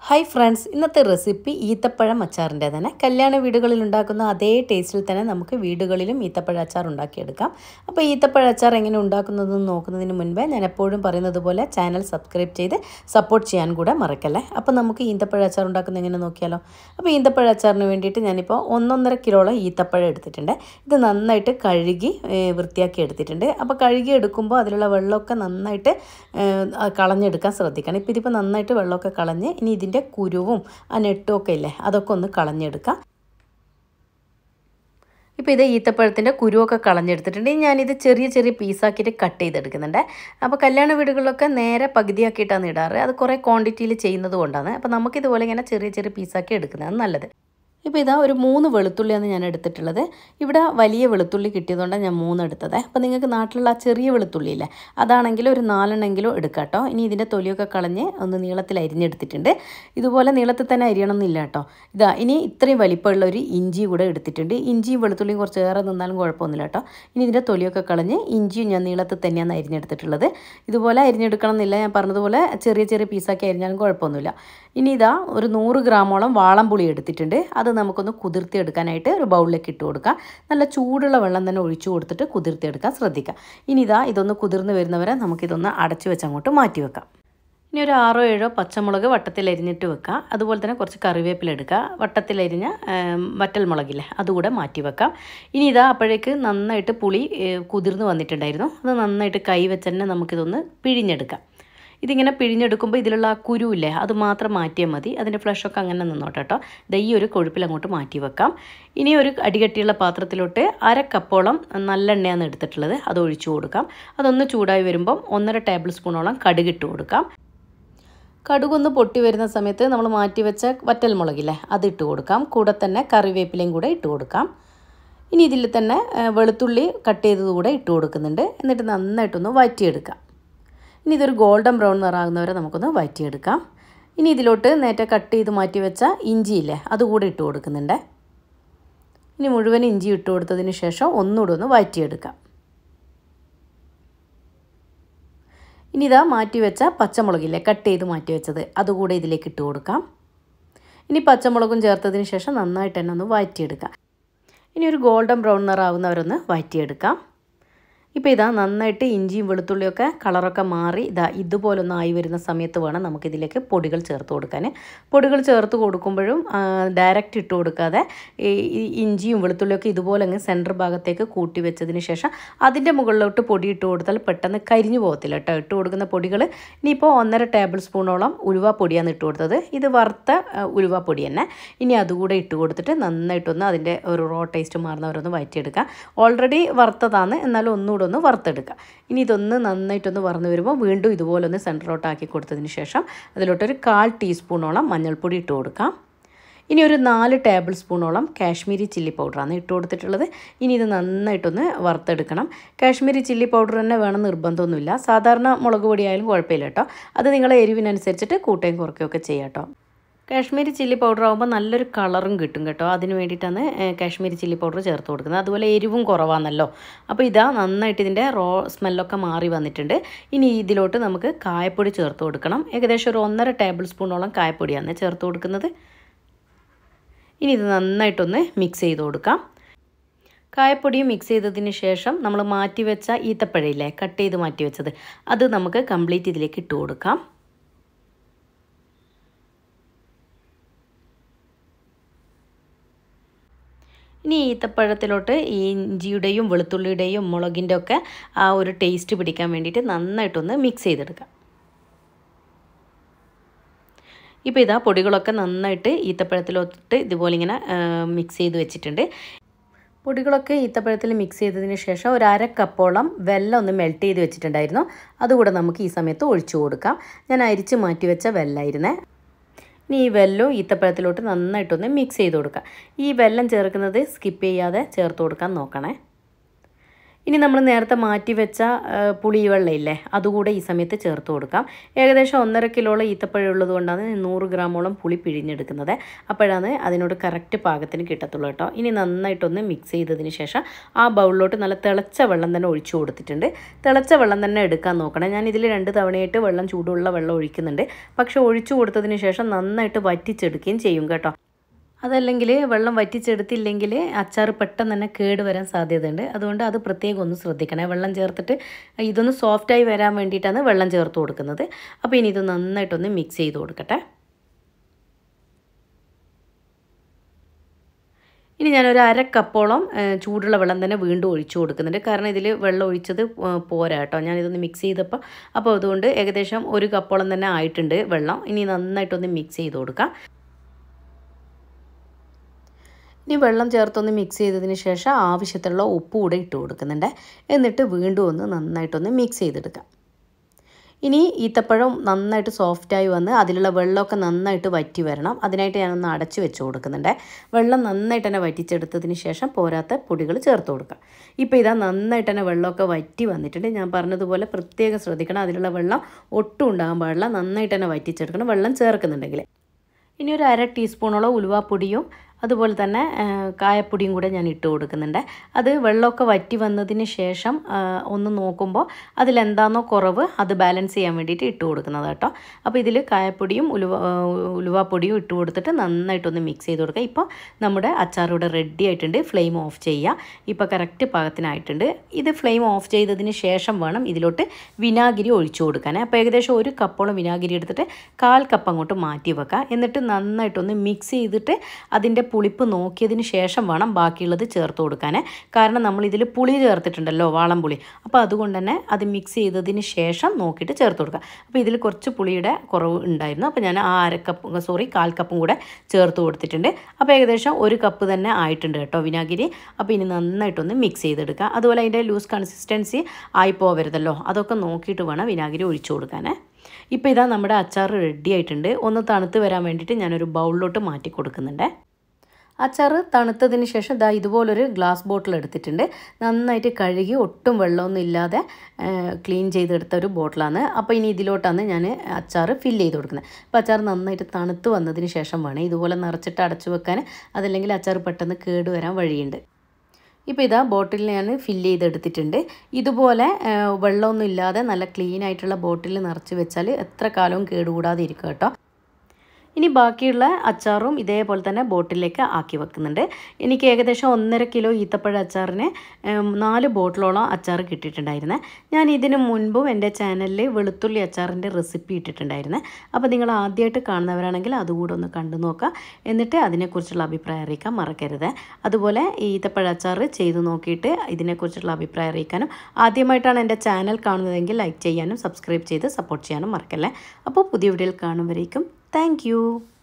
Hi friends ഇന്നത്തെ recipe ഈത്തപ്പഴം അച്ചാറിൻ്റെ തന്നെ കല്യാണ വീടുകളിൽ ഉണ്ടാക്കുന്ന അതേ ടേസ്റ്റിൽ തന്നെ നമുക്ക് വീടുകളിലും ഈത്തപ്പഴ അച്ചാർ ഉണ്ടാക്കിയെടുക്കാം അപ്പോൾ ഈത്തപ്പഴ അച്ചാർ എങ്ങനെ ഉണ്ടാക്കുന്നതെന്ന് നോക്കുന്നതിന് മുൻപേ ഞാൻ എപ്പോഴും പറയുന്നത് പോലെ ചാനൽ സബ്സ്ക്രൈബ് ചെയ്ത് സപ്പോർട്ട് ചെയ്യാൻ കൂടെ മറക്കല്ലേ അപ്പോൾ നമുക്ക് ഈന്തപ്പഴ അച്ചാർ ഉണ്ടാക്കുന്നത് എങ്ങനെ നോക്കിയാലോ അപ്പോൾ ഈന്തപ്പഴ അച്ചാറിന് വേണ്ടിയിട്ട് ഞാനിപ്പോൾ ഒന്നൊന്നര കിലോളം ഈത്തപ്പഴം എടുത്തിട്ടുണ്ട് ഇത് നന്നായിട്ട് കഴുകി ഏ, വൃത്തിയാക്കി എടുത്തിട്ടുണ്ട് അപ്പോൾ കഴുകി എടുക്കുമ്പോൾ അതിലുള്ള വെള്ളമൊക്കെ നന്നായിട്ട് ഏ, ആ കളഞ്ഞെടുക്കാൻ ശ്രദ്ധിക്കണം ഇപ്പോൾ ഇതിപ്പോൾ നന്നായിട്ട് വെള്ളമൊക്കെ കളഞ്ഞ് ഇനി ഇതിൻ്റെ കുരുവും ആ നെട്ടും ഒക്കെ ഇല്ലേ അതൊക്കെ ഒന്ന് കളഞ്ഞെടുക്കാം ഇപ്പോൾ ഇത് ഈത്തപ്പഴത്തിൻ്റെ കുരുവൊക്കെ കളഞ്ഞെടുത്തിട്ടുണ്ട് ഇനി ഞാനിത് ചെറിയ ചെറിയ പീസാക്കിയിട്ട് കട്ട് ചെയ്തെടുക്കുന്നുണ്ട് അപ്പോൾ കല്യാണ വീടുകളിലൊക്കെ നേരെ പകുതിയാക്കിയിട്ടാണ് ഇടാറ് അത് കുറേ ക്വാണ്ടിറ്റിയിൽ ചെയ്യുന്നത് കൊണ്ടാണ് അപ്പോൾ നമുക്കിതുപോലെ ഇങ്ങനെ ചെറിയ ചെറിയ പീസാക്കി എടുക്കുന്നതാണ് നല്ലത് ഇപ്പോൾ ഇതാ ഒരു മൂന്ന് വെളുത്തുള്ളിയാണ് ഞാൻ എടുത്തിട്ടുള്ളത് ഇവിടെ വലിയ വെളുത്തുള്ളി കിട്ടിയതുകൊണ്ടാണ് ഞാൻ മൂന്ന് എടുത്തത് അപ്പോൾ നിങ്ങൾക്ക് നാട്ടിലുള്ള ആ ചെറിയ വെളുത്തുള്ളി ഇല്ലേ അതാണെങ്കിൽ ഒരു നാലെണ്ണെങ്കിലും എടുക്കാം കേട്ടോ ഇനി ഇതിൻ്റെ തൊലിയൊക്കെ കളഞ്ഞ് ഒന്ന് നീളത്തിൽ അരിഞ്ഞെടുത്തിട്ടുണ്ട് ഇതുപോലെ നീളത്തിൽ തന്നെ അരിയണം എന്നില്ല കേട്ടോ ഇതാ ഇനി ഇത്രയും വലിപ്പമുള്ള ഒരു ഇഞ്ചി കൂടെ എടുത്തിട്ടുണ്ട് ഇഞ്ചിയും വെളുത്തുള്ളിയും കുറച്ച് ഏറെ നിന്നാലും കുഴപ്പമൊന്നുമില്ല കേട്ടോ ഇനി ഇതിൻ്റെ തൊലിയൊക്കെ കളഞ്ഞ് ഇഞ്ചിയും ഞാൻ നീളത്തിൽ തന്നെയാണ് അരിഞ്ഞെടുത്തിട്ടുള്ളത് ഇതുപോലെ അരിഞ്ഞെടുക്കണം എന്നില്ല ഞാൻ പറഞ്ഞതുപോലെ ചെറിയ ചെറിയ പീസാക്കി അരിഞ്ഞാലും കുഴപ്പമൊന്നുമില്ല ഇനി ഇതാ ഒരു നൂറ് ഗ്രാമോളം വാളംപുളി എടുത്തിട്ടുണ്ട് അത് നമുക്കൊന്ന് കുതിർത്തി എടുക്കാനായിട്ട് ഒരു ബൗളിലേക്ക് ഇട്ട് കൊടുക്കാം നല്ല ചൂടുള്ള വെള്ളം തന്നെ ഒഴിച്ചു കൊടുത്തിട്ട് കുതിർത്തി എടുക്കാൻ ശ്രദ്ധിക്കാം ഇനി ഇതാ ഇതൊന്ന് കുതിർന്ന് വരുന്നവരെ നമുക്കിതൊന്ന് അടച്ചു വെച്ച് അങ്ങോട്ട് മാറ്റി വെക്കാം ഇനി ഒരു ആറോ ഏഴോ പച്ചമുളക് വട്ടത്തിൽ അരിഞ്ഞിട്ട് വെക്കാം അതുപോലെ തന്നെ കുറച്ച് കറിവേപ്പില എടുക്കുക വട്ടത്തിലരിഞ്ഞ വറ്റൽ മുളകില്ലേ അതുകൂടെ മാറ്റി വെക്കാം ഇനി ഇതാ അപ്പോഴേക്ക് നന്നായിട്ട് പുളി ഏ, കുതിർന്ന് വന്നിട്ടുണ്ടായിരുന്നു അത് നന്നായിട്ട് കൈ വെച്ച് തന്നെ നമുക്കിതൊന്ന് പിഴിഞ്ഞെടുക്കാം ഇതിങ്ങനെ പിഴിഞ്ഞെടുക്കുമ്പോൾ ഇതിലുള്ള ആ കുരുവില്ലേ അത് മാത്രം മാറ്റിയാൽ മതി അതിൻ്റെ ഫ്ലഷൊക്കെ അങ്ങനെ നിന്നോട്ടെ കേട്ടോ ദാ ഈ ഒരു കൊഴുപ്പിൽ അങ്ങോട്ട് മാറ്റി വെക്കാം ഇനി ഒരു അടികട്ടിയുള്ള പാത്രത്തിലോട്ട് അര കപ്പോളം നല്ലെണ്ണയാണ് എടുത്തിട്ടുള്ളത് അത് ഒഴിച്ചു കൊടുക്കാം അതൊന്ന് ചൂടായി വരുമ്പം ഒന്നര ടേബിൾ സ്പൂണോളം കടുകിട്ട് കൊടുക്കാം കടുകൊന്ന് പൊട്ടി വരുന്ന സമയത്ത് നമ്മൾ മാറ്റി വെച്ച വറ്റൽ മുളകില്ലേ അത് ഇട്ട് കൊടുക്കാം കൂടെ തന്നെ കറിവേപ്പിലയും കൂടെ ഇട്ട് കൊടുക്കാം ഇനി ഇതിൽ തന്നെ ആ, വെളുത്തുള്ളി കട്ട് ചെയ്തത് കൂടെ ഇട്ട് കൊടുക്കുന്നുണ്ട് എന്നിട്ട് നന്നായിട്ടൊന്ന് വഴറ്റിയെടുക്കാം ഇനി ഇതൊരു ഗോൾഡൻ ബ്രൗൺ നിറാകുന്നവരെ നമുക്കൊന്ന് വഴറ്റിയെടുക്കാം ഇനി ഇതിലോട്ട് നേരത്തെ കട്ട് ചെയ്ത് മാറ്റി വെച്ച ഇഞ്ചിയില്ലേ അതുകൂടെ ഇട്ട് കൊടുക്കുന്നുണ്ട് ഇനി മുഴുവൻ ഇഞ്ചി ഇട്ട് കൊടുത്തതിന് ശേഷം ഒന്നുകൂടെ ഒന്ന് വഴറ്റിയെടുക്കാം ഇനി ഇതാ മാറ്റി വെച്ച പച്ചമുളകില്ലേ കട്ട് ചെയ്ത് മാറ്റി വെച്ചത് അതുകൂടെ ഇതിലേക്ക് ഇട്ട് കൊടുക്കാം ഇനി പച്ചമുളകും ചേർത്തതിന് ശേഷം നന്നായിട്ട് തന്നെ ഒന്ന് വഴറ്റിയെടുക്കാം ഇനി ഒരു ഗോൾഡൻ ബ്രൗൺ നിറാവുന്നവരൊന്ന് വഴറ്റിയെടുക്കാം ഇപ്പോൾ ഇതാ നന്നായിട്ട് ഇഞ്ചിയും വെളുത്തുള്ളിയൊക്കെ കളറൊക്കെ മാറി ഇതാ ഇതുപോലൊന്ന് ആയി വരുന്ന സമയത്ത് വേണം നമുക്കിതിലേക്ക് പൊടികൾ ചേർത്ത് കൊടുക്കാൻ പൊടികൾ ചേർത്ത് കൊടുക്കുമ്പോഴും ഡയറക്റ്റ് ഇട്ട് കൊടുക്കാതെ ഈ ഈ ഇഞ്ചിയും വെളുത്തുള്ളിയൊക്കെ ഇതുപോലെ അങ്ങ് സെൻറ്റർ ഭാഗത്തേക്ക് കൂട്ടി വെച്ചതിന് ശേഷം അതിൻ്റെ മുകളിലോട്ട് പൊടി ഇട്ട് കൊടുത്താൽ പെട്ടെന്ന് കരിഞ്ഞു പോകത്തില്ല കേട്ടോ ഇട്ട് കൊടുക്കുന്ന പൊടികൾ ഇനിയിപ്പോൾ ഒന്നര ടേബിൾ സ്പൂണോളം ഉലുവ പൊടിയാണ് ഇട്ട് കൊടുത്തത് ഇത് വറുത്ത ആ, ഉലുവ പൊടി തന്നെ ഇനി അതുകൂടെ ഇട്ട് കൊടുത്തിട്ട് നന്നായിട്ടൊന്ന് അതിൻ്റെ ഒരു റോ ടേസ്റ്റ് മാറുന്നവരൊന്ന് വഴറ്റിയെടുക്കുക ഓൾറെഡി വറുത്തതാണ് എന്നാലും ഒന്നുകൂടെ ഒന്ന് വറുത്തെടുക്കുക ഇനി ഇതൊന്ന് നന്നായിട്ടൊന്ന് വറന്ന് വരുമ്പോൾ വീണ്ടും ഇതുപോലെ ഒന്ന് സെൻറ്ററോട്ട് ആക്കി കൊടുത്തതിന് ശേഷം അതിലോട്ടൊരു കാൽ ടീസ്പൂണോളം മഞ്ഞൾപ്പൊടി ഇട്ട് കൊടുക്കാം ഇനി ഒരു നാല് ടേബിൾ സ്പൂണോളം കാശ്മീരി ചില്ലി പൗഡറാണ് ഇട്ട് കൊടുത്തിട്ടുള്ളത് ഇനി ഇത് നന്നായിട്ടൊന്ന് വറുത്തെടുക്കണം കാശ്മീരി ചില്ലി പൗഡർ തന്നെ വേണം നിർബന്ധമൊന്നുമില്ല സാധാരണ മുളക് പൊടി ആയാലും കുഴപ്പമില്ല കേട്ടോ അത് നിങ്ങളെ എരിവിനനുസരിച്ചിട്ട് കൂട്ടുകയും കുറയ്ക്കുകയൊക്കെ ചെയ്യാം കേട്ടോ കാശ്മീരി ചില്ലി പൗഡർ ആകുമ്പോൾ നല്ലൊരു കളറും കിട്ടും കേട്ടോ അതിന് വേണ്ടിയിട്ടാണ് ഏ, കാശ്മീരി ചില്ലി പൗഡർ ചേർത്ത് കൊടുക്കുന്നത് അതുപോലെ എരിവും കുറവാണല്ലോ അപ്പോൾ ഇതാ നന്നായിട്ട് ഇതിൻ്റെ റോ സ്മെല്ലൊക്കെ മാറി വന്നിട്ടുണ്ട് ഇനി ഇതിലോട്ട് നമുക്ക് കായപ്പൊടി ചേർത്ത് കൊടുക്കണം ഏകദേശം ഒരു ഒന്നര ടേബിൾ സ്പൂണോളം കായപ്പൊടിയാണ് ചേർത്ത് കൊടുക്കുന്നത് ഇനി ഇത് നന്നായിട്ടൊന്ന് മിക്സ് ചെയ്ത് കൊടുക്കാം കായപ്പൊടിയും മിക്സ് ചെയ്തതിന് ശേഷം നമ്മൾ മാറ്റി വെച്ച ഈത്തപ്പഴയില്ലേ കട്ട് ചെയ്ത് മാറ്റി വെച്ചത് അത് നമുക്ക് കംപ്ലീറ്റ് ഇതിലേക്ക് ഇട്ട് കൊടുക്കാം ഇനി ഈത്തപ്പഴത്തിലോട്ട് ഈ ഇഞ്ചിയുടെയും വെളുത്തുള്ളിയുടെയും മുളകിൻ്റെ ഒക്കെ ആ ഒരു ടേസ്റ്റ് പിടിക്കാൻ വേണ്ടിയിട്ട് നന്നായിട്ടൊന്ന് മിക്സ് ചെയ്തെടുക്കാം ഇപ്പോൾ ഇതാ പൊടികളൊക്കെ നന്നായിട്ട് ഈത്തപ്പഴത്തിലോട്ട് ഇതുപോലെ ഇങ്ങനെ മിക്സ് ചെയ്ത് വെച്ചിട്ടുണ്ട് പൊടികളൊക്കെ ഈത്തപ്പഴത്തിൽ മിക്സ് ചെയ്തതിന് ശേഷം ഒരു അര കപ്പോളം വെല്ലം ഒന്ന് മെൽറ്റ് ചെയ്ത് വെച്ചിട്ടുണ്ടായിരുന്നു അതുകൂടെ നമുക്ക് ഈ സമയത്ത് ഒഴിച്ചു കൊടുക്കാം ഞാൻ അരിച്ച് മാറ്റി വെച്ച വെല്ലായിരുന്നേ ഇനി ഈ വെല്ലവും ഈത്തപ്പഴത്തിലോട്ട് നന്നായിട്ടൊന്ന് മിക്സ് ചെയ്ത് കൊടുക്കുക ഈ വെല്ലം ചേർക്കുന്നത് സ്കിപ്പ് ചെയ്യാതെ ചേർത്ത് കൊടുക്കാൻ നോക്കണേ ഇനി നമ്മൾ നേരത്തെ മാറ്റി വെച്ച ആ, പുളിവെള്ളമില്ലേ അതുകൂടെ ഈ സമയത്ത് ചേർത്ത് കൊടുക്കാം ഏകദേശം ഒന്നര കിലോളം ഈത്തപ്പഴം ഉള്ളത് കൊണ്ടാണ് നൂറ് ഗ്രാമോളം പുളി പിഴിഞ്ഞെടുക്കുന്നത് അപ്പോഴാണ് അതിനോട് കറക്റ്റ് പാകത്തിന് കിട്ടത്തുള്ളൂ കേട്ടോ ഇനി നന്നായിട്ടൊന്ന് മിക്സ് ചെയ്തതിന് ശേഷം ആ ബൗളിലോട്ട് നല്ല തിളച്ച വെള്ളം തന്നെ ഒഴിച്ചു കൊടുത്തിട്ടുണ്ട് തിളച്ച വെള്ളം തന്നെ എടുക്കാൻ നോക്കണം ഞാൻ ഇതിൽ രണ്ട് തവണയായിട്ട് വെള്ളം ചൂടുള്ള വെള്ളം ഒഴിക്കുന്നുണ്ട് പക്ഷേ ഒഴിച്ചു കൊടുത്തതിന് ശേഷം നന്നായിട്ട് വറ്റിച്ചെടുക്കുകയും ചെയ്യും കേട്ടോ അതല്ലെങ്കിൽ വെള്ളം വറ്റിച്ചെടുത്തില്ലെങ്കിൽ അച്ചാർ പെട്ടെന്ന് തന്നെ കേട് വരാൻ സാധ്യതയുണ്ട് അതുകൊണ്ട് അത് പ്രത്യേകം ഒന്ന് ശ്രദ്ധിക്കണേ വെള്ളം ചേർത്തിട്ട് ഇതൊന്ന് സോഫ്റ്റായി വരാൻ വേണ്ടിയിട്ടാണ് വെള്ളം ചേർത്ത് കൊടുക്കുന്നത് അപ്പോൾ ഇനി ഇത് നന്നായിട്ടൊന്ന് മിക്സ് ചെയ്ത് കൊടുക്കട്ടെ ഇനി ഞാനൊരു അര കപ്പോളം ഏഹ്, ചൂടുള്ള വെള്ളം തന്നെ വീണ്ടും ഒഴിച്ചു കൊടുക്കുന്നുണ്ട് കാരണം ഇതിൽ വെള്ളം ഒഴിച്ചത് ഏഹ്, പോരാ കേട്ടോ ഞാനിതൊന്ന് മിക്സ് ചെയ്തപ്പോൾ അപ്പോൾ അതുകൊണ്ട് ഏകദേശം ഒരു കപ്പോളം തന്നെ ആയിട്ടുണ്ട് വെള്ളം ഇനി നന്നായിട്ടൊന്ന് മിക്സ് ചെയ്ത് കൊടുക്കാം ഇനി വെള്ളം ചേർത്തൊന്ന് മിക്സ് ചെയ്തതിന് ശേഷം ആവശ്യത്തിലുള്ള ഉപ്പ് കൂടെ ഇട്ട് കൊടുക്കുന്നുണ്ട് എന്നിട്ട് വീണ്ടും ഒന്ന് നന്നായിട്ടൊന്ന് മിക്സ് ചെയ്തെടുക്കാം ഇനി ഈത്തപ്പഴം നന്നായിട്ട് സോഫ്റ്റായി വന്ന് അതിലുള്ള വെള്ളമൊക്കെ നന്നായിട്ട് വറ്റി വരണം അതിനായിട്ട് ഞാനൊന്ന് അടച്ചു വെച്ച് കൊടുക്കുന്നുണ്ട് വെള്ളം നന്നായിട്ട് തന്നെ വറ്റിച്ചെടുത്തതിന് ശേഷം പോരാത്ത പൊടികൾ ചേർത്ത് കൊടുക്കാം ഇപ്പോൾ ഇതാ നന്നായിട്ട് തന്നെ വെള്ളമൊക്കെ വറ്റി വന്നിട്ടുണ്ട് ഞാൻ പറഞ്ഞതുപോലെ പ്രത്യേകം ശ്രദ്ധിക്കണം അതിലുള്ള വെള്ളം ഒട്ടും ഉണ്ടാകാൻ പാടില്ല നന്നായിട്ട് തന്നെ വറ്റിച്ചെടുക്കണം വെള്ളം ചേർക്കുന്നുണ്ടെങ്കിൽ ഇനി ഒരു അര ടീസ്പൂണോളം ഉലുവാപ്പൊടിയും അതുപോലെ തന്നെ ആ, കായപ്പൊടിയും കൂടെ ഞാൻ ഇട്ട് കൊടുക്കുന്നുണ്ട് അത് വെള്ളമൊക്കെ വറ്റി വന്നതിന് ശേഷം ആ, ഒന്ന് നോക്കുമ്പോൾ അതിലെന്താണോ കുറവ് അത് ബാലൻസ് ചെയ്യാൻ വേണ്ടിയിട്ട് ഇട്ട് കൊടുക്കുന്നത് കേട്ടോ അപ്പോൾ ഇതിൽ കായപ്പൊടിയും ഉലുവ ആ, ഉലുവാപ്പൊടിയും ഇട്ട് കൊടുത്തിട്ട് നന്നായിട്ടൊന്ന് മിക്സ് ചെയ്ത് കൊടുക്കുക ഇപ്പോൾ നമ്മുടെ അച്ചാർ ഇവിടെ റെഡി ആയിട്ടുണ്ട് ഫ്ലെയിം ഓഫ് ചെയ്യുക ഇപ്പോൾ കറക്റ്റ് പാകത്തിനായിട്ടുണ്ട് ഇത് ഫ്ലെയിം ഓഫ് ചെയ്തതിന് ശേഷം വേണം ഇതിലോട്ട് വിനാഗിരി ഒഴിച്ചു കൊടുക്കാൻ അപ്പോൾ ഏകദേശം ഒരു കപ്പോളം വിനാഗിരി എടുത്തിട്ട് കാൽ കപ്പ് അങ്ങോട്ട് മാറ്റി വെക്കുക എന്നിട്ട് നന്നായിട്ടൊന്ന് മിക്സ് ചെയ്തിട്ട് അതിൻ്റെ പുളിപ്പ് നോക്കിയതിന് ശേഷം വേണം ബാക്കിയുള്ളത് ചേർത്ത് കൊടുക്കാൻ കാരണം നമ്മൾ ഇതിൽ പുളി ചേർത്തിട്ടുണ്ടല്ലോ വാളം പുളി അപ്പോൾ അതുകൊണ്ട് തന്നെ അത് മിക്സ് ചെയ്തതിന് ശേഷം നോക്കിയിട്ട് ചേർത്ത് കൊടുക്കുക അപ്പോൾ ഇതിൽ കുറച്ച് പുളിയുടെ കുറവ് ഉണ്ടായിരുന്നു അപ്പോൾ ഞാൻ ആ അര കപ്പ് സോറി കാൽ കപ്പും കൂടെ ചേർത്ത് കൊടുത്തിട്ടുണ്ട് അപ്പോൾ ഏകദേശം ഒരു കപ്പ് തന്നെ ആയിട്ടുണ്ട് കേട്ടോ വിനാഗിരി അപ്പോൾ ഇനി നന്നായിട്ടൊന്ന് മിക്സ് ചെയ്തെടുക്കുക അതുപോലെ അതിൻ്റെ ലൂസ് കൺസിസ്റ്റൻസി ആയി പോവരുതല്ലോ അതൊക്കെ നോക്കിയിട്ട് വേണം വിനാഗിരി ഒഴിച്ചു കൊടുക്കാൻ ഇപ്പോൾ ഇതാ നമ്മുടെ അച്ചാർ റെഡി ആയിട്ടുണ്ട് ഒന്ന് തണുത്ത് വരാൻ വേണ്ടിയിട്ട് ഞാനൊരു ബൗളിലോട്ട് മാറ്റി കൊടുക്കുന്നുണ്ട് അച്ചാർ തണുത്തതിന് ശേഷം ദാ ഇതുപോലൊരു ഗ്ലാസ് ബോട്ടിൽ എടുത്തിട്ടുണ്ട് നന്നായിട്ട് കഴുകി ഒട്ടും വെള്ളമൊന്നും ഇല്ലാതെ ക്ലീൻ ചെയ്തെടുത്ത ഒരു ബോട്ടിലാണ് അപ്പോൾ ഇനി ഇതിലോട്ടാണ് ഞാൻ അച്ചാർ ഫില്ല് ചെയ്ത് കൊടുക്കുന്നത് അപ്പോൾ അച്ചാർ നന്നായിട്ട് തണുത്ത് വന്നതിന് ശേഷം വേണം ഇതുപോലെ നിറച്ചിട്ട് അടച്ചു വെക്കാൻ അതല്ലെങ്കിൽ അച്ചാർ പെട്ടെന്ന് കേട് വരാൻ വഴിയുണ്ട് ഇപ്പോൾ ഇതാ ബോട്ടിൽ ഞാൻ ഫില്ല് ചെയ്തെടുത്തിട്ടുണ്ട് ഇതുപോലെ ആ, വെള്ളമൊന്നും ഇല്ലാതെ നല്ല ക്ലീൻ ആയിട്ടുള്ള ബോട്ടിൽ നിറച്ച് വെച്ചാൽ എത്ര കാലവും കേടുകൂടാതെ ഇരിക്കും കേട്ടോ ഇനി ബാക്കിയുള്ള അച്ചാറും ഇതേപോലെ തന്നെ ബോട്ടിലേക്ക് ആക്കി വെക്കുന്നുണ്ട് എനിക്ക് ഏകദേശം ഒന്നര കിലോ ഈത്തപ്പഴ അച്ചാറിന് ഉം, നാല് ബോട്ടിലോളം അച്ചാർ കിട്ടിയിട്ടുണ്ടായിരുന്നേ ഞാൻ ഇതിന് മുൻപും എൻ്റെ ചാനലിൽ വെളുത്തുള്ളി അച്ചാറിൻ്റെ റെസിപ്പി ഇട്ടിട്ടുണ്ടായിരുന്നേ അപ്പോൾ നിങ്ങൾ ആദ്യമായിട്ട് കാണുന്നവരാണെങ്കിൽ അതുകൂടെ ഒന്ന് കണ്ടു നോക്കുക എന്നിട്ട് അതിനെക്കുറിച്ചുള്ള അഭിപ്രായം അറിയിക്കാൻ മറക്കരുത് അതുപോലെ ഈ ഈത്തപ്പഴ അച്ചാർ ചെയ്തു നോക്കിയിട്ട് ഇതിനെക്കുറിച്ചുള്ള അഭിപ്രായം അറിയിക്കാനും ആദ്യമായിട്ടാണ് എൻ്റെ ചാനൽ കാണുന്നതെങ്കിൽ ലൈക്ക് ചെയ്യാനും സബ്സ്ക്രൈബ് ചെയ്ത് സപ്പോർട്ട് ചെയ്യാനും മറക്കല്ലേ അപ്പോൾ പുതിയ വീഡിയോയിൽ കാണുമ്പോഴേക്കും Thank you.